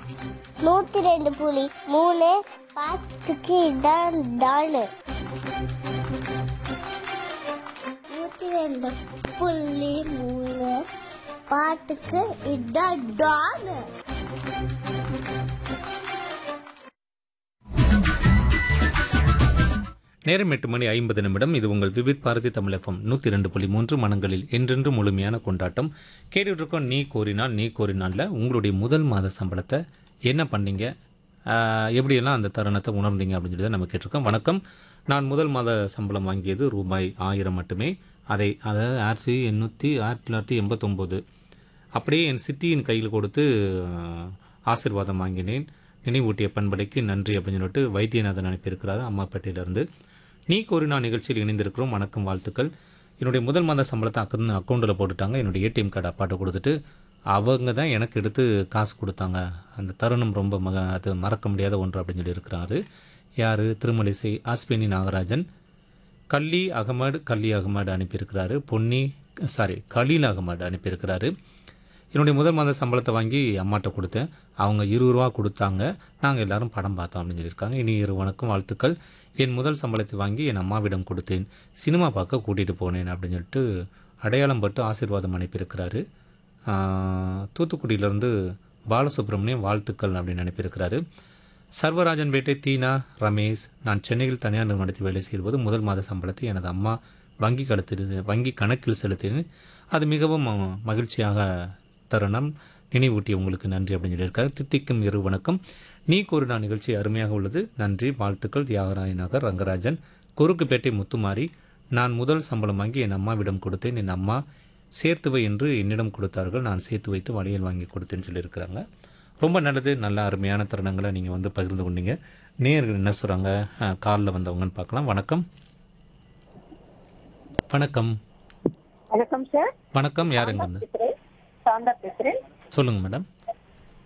நூத்தி ரெண்டு புலி மூணு பாத்துக்கு இதான் தானு நூத்தி ரெண்டு புள்ளி மூணு பாட்டுக்கு இதான் டானு நேரம் எட்டு மணி ஐம்பது நிமிடம் இது உங்கள் விவித் பாரதி தமிழ் எஃப்எம் நூற்றி ரெண்டு புள்ளி மூன்று மனங்களில் என்றென்று முழுமையான கொண்டாட்டம் கேட்டுட்டு இருக்கோம் நீ கோரினால் நீ கோரினாலில் உங்களுடைய முதல் மாத சம்பளத்தை என்ன பண்ணீங்க ஆஹ், எப்படியெல்லாம் அந்த தருணத்தை உணர்ந்தீங்க அப்படின்னு சொல்லி தான் நம்ம கேட்டிருக்கோம் வணக்கம் நான் முதல் மாத சம்பளம் வாங்கியது ரூபாய் ஆயிரம் மட்டுமே அதை அதாவது ஆயிரத்தி எண்ணூற்றி ஆயிரத்தி தொள்ளாயிரத்தி எண்பத்தொம்போது அப்படியே என் சித்தியின் கையில் கொடுத்து ஆஹ், ஆசீர்வாதம் வாங்கினேன் நினைவூட்டிய பண்பலைக்கு நன்றி அப்படின்னு சொல்லிட்டு வைத்தியநாதன் அனுப்பியிருக்கிறாரு அம்மாப்பேட்டையிலேருந்து நீ கோரினா நிகழ்ச்சியில் இணைந்திருக்கிறோம் வணக்கம் வாழ்த்துக்கள் என்னுடைய முதல் மாத சம்பளத்தை அக்கௌண்ட் அக்கௌண்ட்டில் போட்டுட்டாங்க என்னுடைய ஏடிஎம் கார்டு அப்பாட்ட கொடுத்துட்டு அவங்க தான் எனக்கு எடுத்து காசு கொடுத்தாங்க அந்த தருணம் ரொம்ப மக அது மறக்க முடியாத ஒன்று அப்படின்னு சொல்லி இருக்கிறாரு யார் திருமலிசை ஆஸ்பினி நாகராஜன் கல்லி அகமது கல்லி அகமது அனுப்பியிருக்கிறாரு பொன்னி சாரி கலீல் அகமது அனுப்பியிருக்கிறாரு என்னுடைய முதல் மாத சம்பளத்தை வாங்கி அம்மாட்ட கொடுத்தேன் அவங்க இருபது ரூபா கொடுத்தாங்க நாங்கள் எல்லாரும் படம் பார்த்தோம் அப்படின்னு சொல்லியிருக்காங்க இனி இரு வணக்கம் வாழ்த்துக்கள் என் முதல் சம்பளத்தை வாங்கி என் அம்மாவிடம் கொடுத்தேன் சினிமா பார்க்க கூட்டிகிட்டு போனேன் அப்படின்னு சொல்லிட்டு அடையாளம் பட்டு ஆசீர்வாதம் அனுப்பியிருக்கிறாரு ஆஹ், தூத்துக்குடியிலேருந்து பாலசுப்ரமணியம் வாழ்த்துக்கள் அப்படின்னு அனுப்பியிருக்கிறாரு சர்வராஜன் பேட்டை தீனா ரமேஷ் நான் சென்னையில் தனியார் நிறுவனத்தில் வேலை செய்யும்போது முதல் மாத சம்பளத்தை எனது அம்மா வங்கி கணத்தில் வங்கி கணக்கில் செலுத்தினேன் அது மிகவும் அஹ், மகிழ்ச்சியாக தருணம் நினைவூட்டி உங்களுக்கு நன்றி அப்படின்னு சொல்லியிருக்காரு தித்திக்கும் இரு வணக்கம் நீ கூறினா நிகழ்ச்சி அருமையாக உள்ளது நன்றி வாழ்த்துக்கள் தியாகராய நகர் ரங்கராஜன் குறுக்குப்பேட்டை முத்துமாரி நான் முதல் சம்பளம் வாங்கி என் அம்மாவிடம் கொடுத்தேன் என் அம்மா சேர்த்து வை என்று என்னிடம் கொடுத்தார்கள் நான் சேர்த்து வைத்து வளையல் வாங்கி கொடுத்தேன்னு சொல்லியிருக்கிறாங்க ரொம்ப நல்லது நல்ல அருமையான தருணங்களை நீங்கள் வந்து பகிர்ந்து கொண்டீங்க நேயர்கள் என்ன சொல்கிறாங்க காலில் வந்தவங்கன்னு பார்க்கலாம் வணக்கம் வணக்கம் வணக்கம் சார் வணக்கம் யார் எங்கேருந்து பேசுறேன் சாந்தா பேசுறேன் சொல்லுங்கள் மேடம்